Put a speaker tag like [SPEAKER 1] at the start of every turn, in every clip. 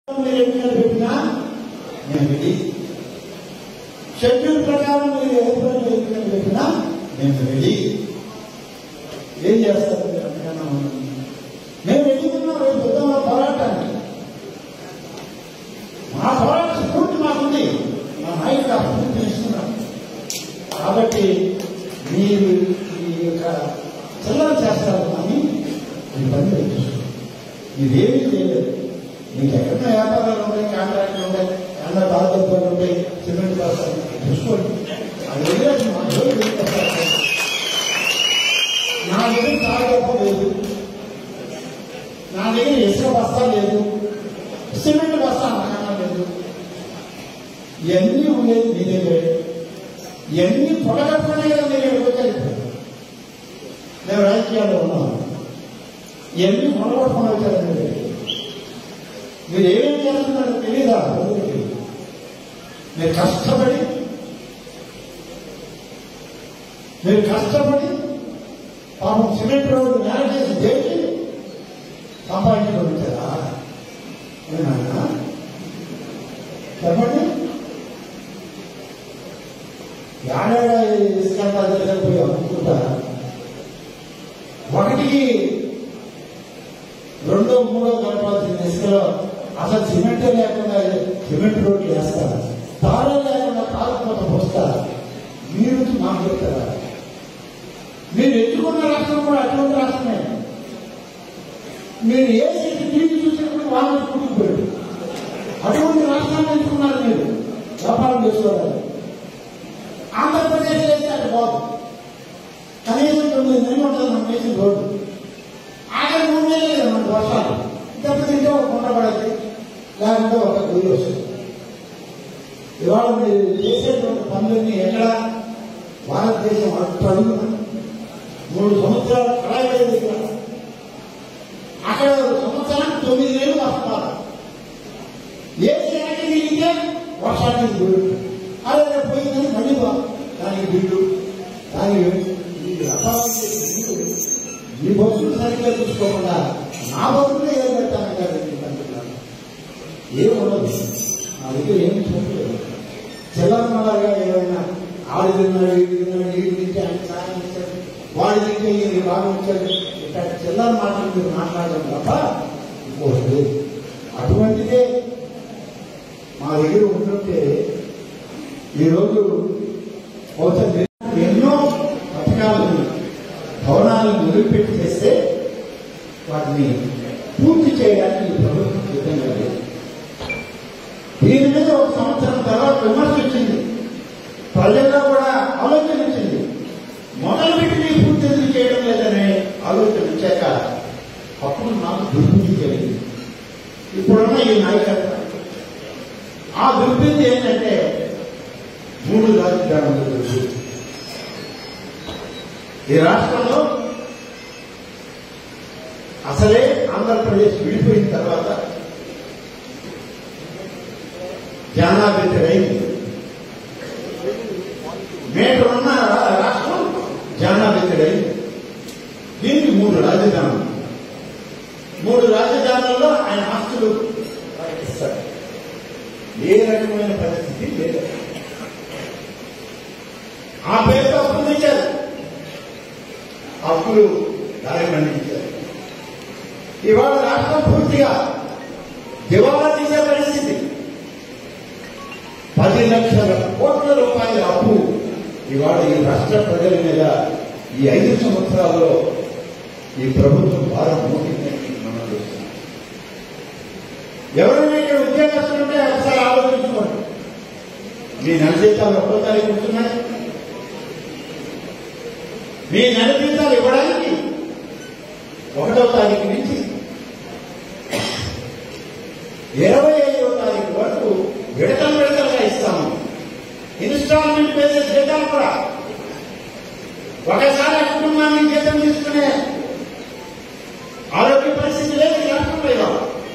[SPEAKER 1] మీరు ఎన్నికలు పెట్టినా నేను రెడీ షెడ్యూల్ ప్రకారం మీరు ఏప్రిల్ ఎన్నికలు పెట్టినా నేను రెడీ ఏం చేస్తారు మీరు అంతకన్నా ఉన్నది? మేము రెడీ ఉన్నాం రేపు పొద్దున్న పోరాటానికి మా పోరాట స్ఫూర్తి మాకుంది మా నాయకుడు ఆ స్ఫూర్తి ఇస్తున్నాం కాబట్టి మీరు ఈ యొక్క చిల్లర చేస్తారు కానీ ఈ పని చూసుకోండి ఇదేమీ చేయలేదు మీకు ఎక్కడ వ్యాపారాలు ఉంటాయి కాంట్రాక్ట్లు ఉంటాయి ఏమన్నా బాధ్యతలు ఉంటాయి సిమెంట్ బస్తాలు చూసుకోండి అది వదిలేసి మా జోలికి తీసుకొస్తారు. నా దగ్గర తాగప్ప లేదు నా దగ్గర ఇసుక బస్తా లేదు సిమెంట్ బస్తా నాకన్నా లేదు ఇవన్నీ ఉండేది మీ దగ్గరే ఇవన్నీ పొడగట్టుకునే కదా మీరు ఇక్కడికి వచ్చారు ఇప్పుడు. మేము రాజకీయాల్లో ఉన్నాం ఇవన్నీ పొడగొట్టుకుని వచ్చారు మీరు మీరు ఏమేం చేస్తున్నారో తెలియదా ప్రజలకి మీరు కష్టపడి మీరు కష్టపడి పాపం సిమెంట్ రోడ్డు నేల చేసి దేనికి సంపాదించుకుంటారా ఏమన్నా చెప్పండి ఏడాడ ఇసుకంతా జరిగిపోయి అమ్ముకుంటా ఒకటికి రెండో మూడో కలపాల్సిన ఇసుకలో అసలు సిమెంట్ లేకుండా సిమెంట్ రోడ్లు వేస్తారు తాళం లేకుండా కాలుపోత పోస్తారు మీరు మాకు చెప్తారా మీరు ఎత్తుకున్న రాష్ట్రం కూడా అటువంటి రాష్ట్రమే మీరు ఏ సీటు టీవీ చూసినప్పుడు వాళ్ళు కూడుకుపోయాడు అటువంటి రాష్ట్రాన్ని ఎంచుకున్నారు మీరు వ్యాపారం చేసుకోవాలి ఆంధ్రప్రదేశ్ అయితే అది బాగు కనీసం తొమ్మిది నెలలు ఉంటుంది మనం వేసిన రోడ్డు ఆఖరి మూడు నెలలు లేదు మనకు వర్షాలు దెబ్బతింటే ఒక కొండ పడద్ది లేకుంటే ఒక గురి వస్తుంది ఇవాళ మీరు చేసేటువంటి పనులన్నీ ఎక్కడ భారతదేశం అడుగున మూడు సంవత్సరాలు కళాయిలేదు ఇక్కడ అక్కడ ఒక సంవత్సరానికి తొమ్మిది నెలలు వస్తున్నారు ఏ సేనకి దిగితే వర్షానికి గురి అదే రేపు పోయిందని మళ్ళీ వా. దానికి బిల్లు దానికి ఈ వ్యాపారం చేసే మీరు ఈ బస్సులు సరిగ్గా చూసుకోకుండా నా బస్సులో ఏం పెట్టాను కదా అంటున్నాను ఏం ఉండదు నా దగ్గర ఏమి చెప్పలేదు చిల్లరమలాగా ఏమైనా ఆడు తిన్నాడు వీడు తిన్నాడు వీడు తింటే ఆయన సాయం ఇచ్చాడు వాడు తింటే ఈయన బాగా ఇచ్చాడు ఇట్లా చిల్లర మాటలు మీరు మాట్లాడడం తప్ప ఇంకోటి లేదు అటువంటిదే మా దగ్గర ఉంటుంటే ఈరోజు బహుశా ఎన్నో పథకాలు భవనాలను మొదలుపెట్టి చేస్తే వాటిని పూర్తి చేయడానికి ఈ ప్రభుత్వం సిద్ధంగా లేదు దీని మీద ఒక సంవత్సరం తర్వాత విమర్శ వచ్చింది ప్రజల్లో కూడా ఆలోచన వచ్చింది మొదలుపెట్టి నీ పూర్తి ఎందుకు చేయడం లేదనే ఆలోచన వచ్చాక అప్పుడు నాకు దుర్బుద్ధి జరిగింది ఇప్పుడున్న ఈ నాయకత్వం ఆ దుర్బుద్ధి ఏంటంటే మూడు రాజధానులు దుర్బుద్ధి ఈ రాష్ట్రంలో అసలే ఆంధ్రప్రదేశ్ విడిపోయిన తర్వాత జానాభిత్తుడైంది మీటర్ ఉన్న రా- రాష్ట్రం జానాభిత్తుడైంది దీనికి మూడు రాజధానులు మూడు రాజధానుల్లో ఆయన ఆస్తులు ఇస్తాడు ఏ రకమైన పరిస్థితి లేదు ఆ పేరుతో అప్పులు ఇచ్చారు అప్పులు దారి పండించారు ఇవాళ రాష్ట్రం పూర్తిగా దివాలా తీసే పరిస్థితి పది లక్షల కోట్ల రూపాయల అప్పు ఇవాళ ఈ రాష్ట్ర ప్రజల మీద ఈ ఐదు సంవత్సరాల్లో ఈ ప్రభుత్వం భారం మోపిందని మనం చూస్తున్నాం ఎవరైనా ఇక్కడ ఉద్యోగస్తులు ఉంటే ఒకసారి ఆలోచించుకోండి మీ నెల జీతాలు ఒక్కో తారీఖు ఉంటున్నాయి మీ నెల జీతాలు ఇవ్వడానికి ఒకటో తారీఖు నుంచి ఇరవై ఐదవ తారీఖు వరకు విడతలు విడతలుగా ఇస్తాము ఇన్స్టాల్మెంట్ బేసిస్ జీతాలు కూడా ఒకసారి ఆ కుటుంబాన్ని జీతం తీసుకునే ఆరోగ్య పరిస్థితి లేదు ఈ రాష్ట్రంలో ఇవాళ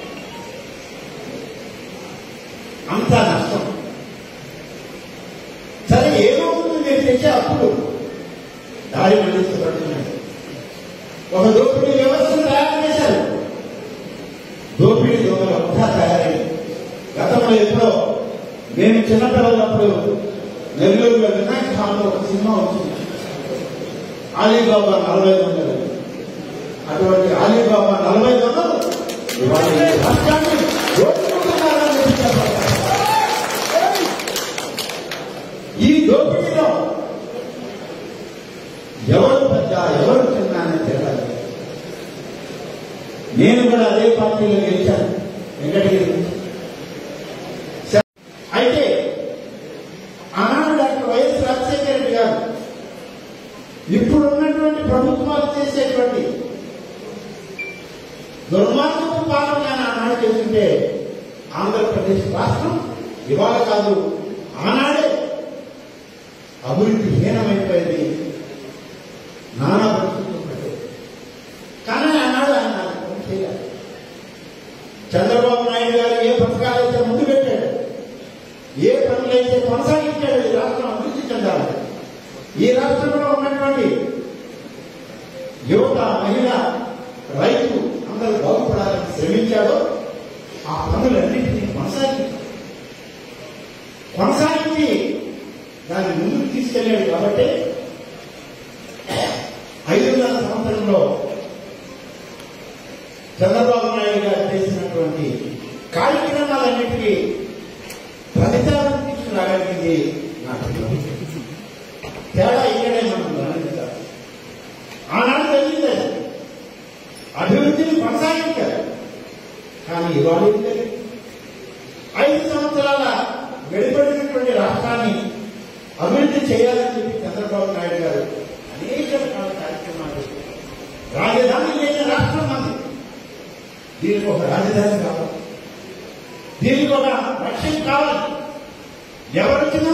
[SPEAKER 1] అంత నష్టం సరే ఏమవుతుంది మీరు తెచ్చే అప్పుడు దారి మళ్లించబడుతున్నాయి ఒక దోపిడీ వ్యవస్థను తయారు చేశారు దోపిడీ దొంగల అంతా తయారై గతంలో ఎప్పుడో మేము చిన్నపిల్లలప్పుడు నెల్లూరులో వినాయక హాల్లో ఒక సినిమా వచ్చింది అలీబాబా నలభై వందలు అటువంటి అలీబాబా నలభై వందలు ఇవాళ ఈ రాష్ట్రాన్ని దోచుకుంటున్నారని చెప్పి చెప్పాలి. ఈ దోపిడీలో ఎవరు పెద్ద ఎవరు చిన్న అని తెలియాలి నేను కూడా అదే పార్టీలో గెలిచాను వెంకటగిరి నుంచి. స- అయితే ఆనాడు డాక్టర్ వైఎస్ రాజశేఖర రెడ్డి గారు ఇప్పుడున్నటువంటి ప్రభుత్వాలు చేసేటువంటి దుర్మార్గపు పాలన ఆనాడు చేస్తుంటే ఆంధ్రప్రదేశ్ రాష్ట్రం ఇవాళ కాదు ఆనాడే అభివృద్ధి హీనమైపోయింది నానా పరిస్థితులు పడ్డాయి. కానీ ఆనాడు ఆయన అది చేయాలి చంద్రబాబు నాయుడు గారు ఏ పథకాలైతే ముందు పెట్టాడు ఏ పనులైతే కొనసాగించాడు ఈ రాష్ట్రం అభివృద్ధి చెందాలి ఈ రాష్ట్రంలో ఉన్నటువంటి యువత మహిళ రైతు అందరూ బాగుపడాలని శ్రమించాడో ఆ పనులన్నింటినీ కొనసాగించాడు కొనసాగించి దాన్ని ముందుకు తీసుకెళ్ళాడు కాబట్టి ఐదున్నర సంవత్సరంలో చంద్రబాబు నాయుడు గారు చేసినటువంటి కార్యక్రమాలన్నిటికీ ఫలితాలను తీసుకురాగలిగింది నాకు ప్రభుత్వం. తేడా ఇక్కడే మనం గమనించాలి ఆనాడు జరిగింది అది. అభివృద్ధిని కొనసాగించారు కానీ ఇవాళ ఏం జరిగింది? ఐదు సంవత్సరాల వెలువడినటువంటి రాష్ట్రాన్ని అభివృద్ధి చేయాలని చెప్పి చంద్రబాబు నాయుడు గారు అనేక రకాల కార్యక్రమాలు చేశారు. రాజధాని లేని రాష్ట్రం మంది దీనికి ఒక రాజధాని కావాలి దీనికి ఒక లక్ష్యం కావాలి ఎవరొచ్చినా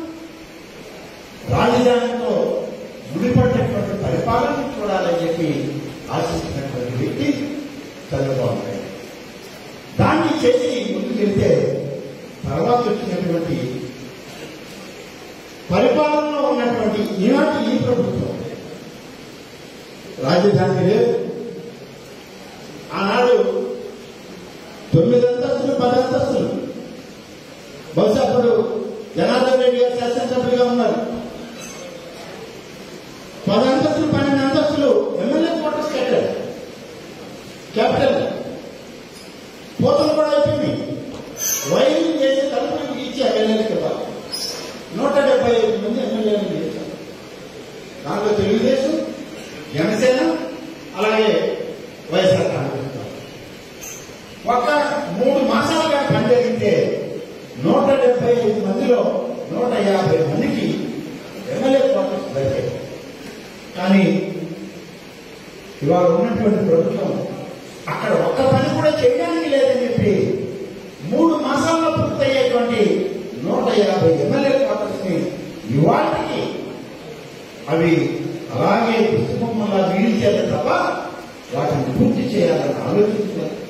[SPEAKER 1] రాజధానితో ముడిపడినటువంటి పరిపాలన చూడాలని చెప్పి ఆశిస్తున్నటువంటి వ్యక్తి చంద్రబాబు నాయుడు దాన్ని చేసి ముందుకెళ్తే తర్వాత వచ్చినటువంటి పరిపాలనలో ఉన్నటువంటి ఈనాటి ఈ ప్రభుత్వం రాజధాని లేదు ఆనాడు తొమ్మిది అంతస్తులు పది అంతస్తులు బహుశా అప్పుడు జనార్దన్ రెడ్డి గారు శాసనసభ్యులుగా ఉన్నారు పది అంతస్తులు పన్నెండు అంతస్తులు ఎమ్మెల్యే క్వార్టర్స్ కట్టారు క్యాపిటల్ పోతలు కూడా అయిపోయింది వైరింగ్ చేసి తలుపులు ఇచ్చి ఎమ్మెల్యేలకు ఇవ్వాలి నూట డెబ్బై ఐదు మంది ఎమ్మెల్యేలు చేశారు దాంట్లో తెలుగుదేశం జనసేన అలాగే వైఎస్ఆర్ కాంగ్రెస్ పార్టీ. ఒక మూడు మాసాలుగా పనిచేస్తే నూట డెబ్బై ఐదు మందిలో నూట యాభై మందికి ఎమ్మెల్యే క్వార్టర్స్ దొరికాయి కానీ ఇవాళ ఉన్నటువంటి ప్రభుత్వం అక్కడ ఒక్క పని కూడా చేయడానికి లేదని చెప్పి మూడు మాసాల్లో పూర్తయ్యేటువంటి నూట యాభై ఎమ్మెల్యే క్వార్టర్స్ ని ఇవాటికి అవి అలాగే పుస్తకంలా వీల్ చేయాలి తప్ప వాటిని పూర్తి చేయాలని ఆలోచించారు